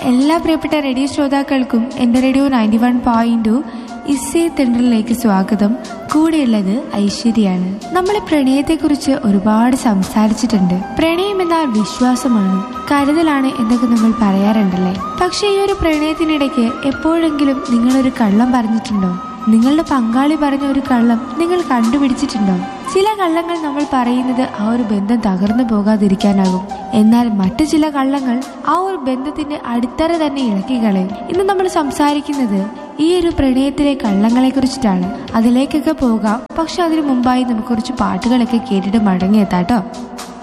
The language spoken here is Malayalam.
എല്ലാ പ്രിയപ്പെട്ട റേഡിയോ ശ്രോതാക്കൾക്കും എൻ്റെ radio ninety one point two ഇസേ തെണ്ടറിലേക്ക് സ്വാഗതം കൂടെയുള്ളത് ഐശ്വര്യാണ് നമ്മൾ പ്രണയത്തെക്കുറിച്ച് ഒരുപാട് സംസാരിച്ചിട്ടുണ്ട് പ്രണയം എന്നാൽ വിശ്വാസമാണ് കരുതലാണ് എന്നൊക്കെ നമ്മൾ പറയാറുണ്ടല്ലേ പക്ഷെ ഈ ഒരു പ്രണയത്തിനിടയ്ക്ക് എപ്പോഴെങ്കിലും നിങ്ങളൊരു കള്ളം പറഞ്ഞിട്ടുണ്ടോ നിങ്ങളുടെ പങ്കാളി പറഞ്ഞ ഒരു കള്ളം നിങ്ങൾ കണ്ടുപിടിച്ചിട്ടുണ്ടോ ചില കള്ളങ്ങൾ നമ്മൾ പറയുന്നത് ആ ഒരു ബന്ധം തകർന്നു പോകാതിരിക്കാനാകും എന്നാൽ മറ്റു ചില കള്ളങ്ങൾ ആ ഒരു ബന്ധത്തിന്റെ അടിത്തറ തന്നെ ഇളക്കി കളയും ഇന്ന് നമ്മൾ സംസാരിക്കുന്നത് ഈ ഒരു പ്രണയത്തിലെ കള്ളങ്ങളെ കുറിച്ചിട്ടാണ് അതിലേക്കൊക്കെ പോകാം പക്ഷെ അതിനു മുമ്പായി നമുക്ക് കുറച്ച് പാട്ടുകളൊക്കെ കേട്ടിട്ട് മടങ്ങിയെത്താട്ടോ